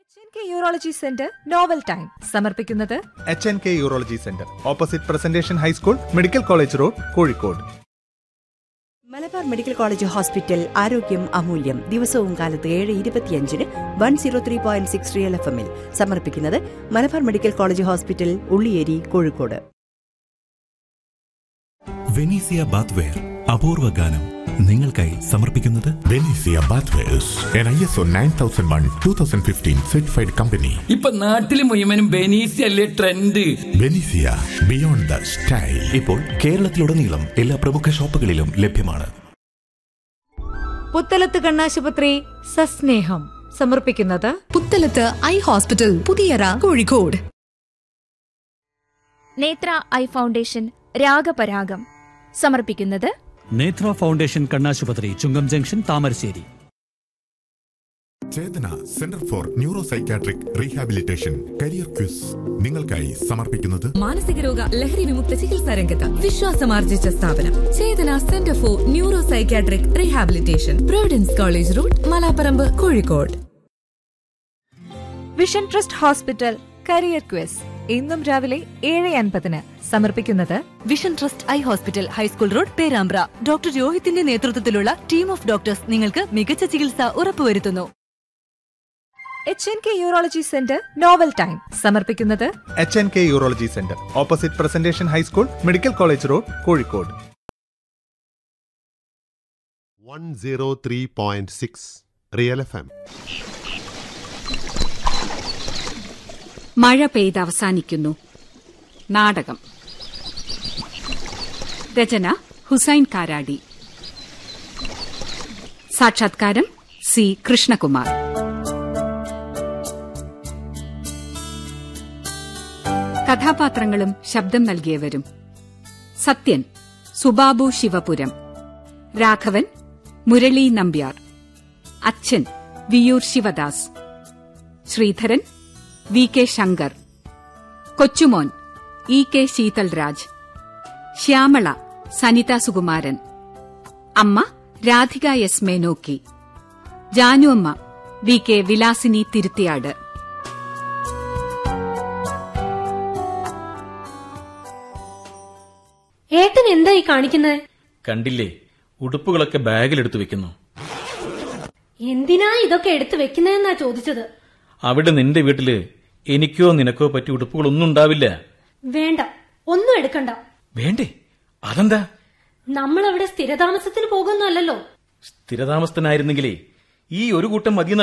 H N K urology centre novel time സമർപ്പിക്കുന്നത് H N K urology centre opposite presentation high school medical college road Kozhikode Malabar medical college hospital ആരോഗ്യം അമൂല്യം ദിവസവും കാലത്ത് ഏഴ് ഇരുപത്തിയഞ്ചിന് one zero three point six real F എമ്മിൽ സമർപ്പിക്കുന്നത് Malabar medical college hospital Ulliyeri Kozhikode Venezia bathware അപൂർവ ഗാനം നിങ്ങൾക്കായി സമർപ്പിക്കുന്നത് Benicia Bathwares, an ISO 9001 2015 certified company. ഇപ്പൊ നാട്ടില് മുഴുവനും ബെനീസി അല്ലേ trend Benicia, beyond the style. ഇപ്പോൾ കേരളത്തിലുടനീളം എല്ലാ പ്രമുഖ ഷോപ്പുകളിലും ലഭ്യമാണ് പുത്തലത്ത് കണ്ണാശുപത്രി സസ്നേഹം സമർപ്പിക്കുന്നത് Puthalath eye hospital Puthiyara Kozhikode Nethra eye foundation Ragaparagam സമർപ്പിക്കുന്നത് നേത്ര ഫൗണ്ടേഷൻ കണ്ണാശുപത്രി Chungam junction Thamarassery Chetana centre for neuro psychiatric rehabilitation career quiz നിങ്ങൾക്കായി സമർപ്പിക്കുന്നത് മാനസിക രോഗ ലഹരി വിമുക്ത ചികിത്സാ രംഗത്ത് വിശ്വാസമാർജിച്ച സ്ഥാപനം Chetana centre for neuro psychiatric rehabilitation providence college road Malaparamba Kozhikode vision trust hospital career quiz ഇന്നും രാവിലെ ഏഴ് അൻപതിന് സമർപ്പിക്കുന്നത് vision trust eye hospital high school road Perambra doctor രോഹിത്തിന്റെ നേതൃത്വത്തിലുള്ള ടീം ഓഫ് ഡോക്ടേഴ്സ് നിങ്ങൾക്ക് മികച്ച ചികിത്സ ഉറപ്പുവരുത്തുന്നു H N K urology centre novel time സമർപ്പിക്കുന്നത് H N K urology centre opposite presentation high school medical college road Kozhikode 103.6 real F M മഴ പെയ്ത് അവസാനിക്കുന്നു നാടകം രചന ഹുസൈൻ കാരാടി സാക്ഷാത്കാരം സി കൃഷ്ണകുമാർ കഥാപാത്രങ്ങളും ശബ്ദം നൽകിയവരും സത്യൻ സുബാബു ശിവപുരം രാഘവൻ മുരളി നമ്പ്യാർ അച്ഛൻ വിയൂർ ശിവദാസ് ശ്രീധരൻ വി കെ ശങ്കർ കൊച്ചുമോൻ ഇ കെ ശീതൽരാജ് ശ്യാമള സനിത സുകുമാരൻ അമ്മ Radhika S Menokki Januamma V K Vilasini Thiruthiyad ഏട്ടൻ എന്തായി കാണിക്കുന്നത് കണ്ടില്ലേ ഉടുപ്പുകളൊക്കെ ബാഗിലെടുത്ത് വെക്കുന്നു എന്തിനാ ഇതൊക്കെ എടുത്തു വെക്കുന്നതെന്നാ ചോദിച്ചത് അവിടെ നിന്റെ വീട്ടില് എനിക്കോ നിനക്കോ പറ്റിയ ഉടുപ്പുകളൊന്നും ഉണ്ടാവില്ല വേണ്ട ഒന്നും എടുക്കണ്ട വേണ്ടേ അതെന്താ നമ്മൾ അവിടെ സ്ഥിരതാമസത്തിന് പോകുന്നല്ലോ സ്ഥിരതാമസത്തിനായിരുന്നെങ്കിലേ ഈ ഒരു കൂട്ടം മതി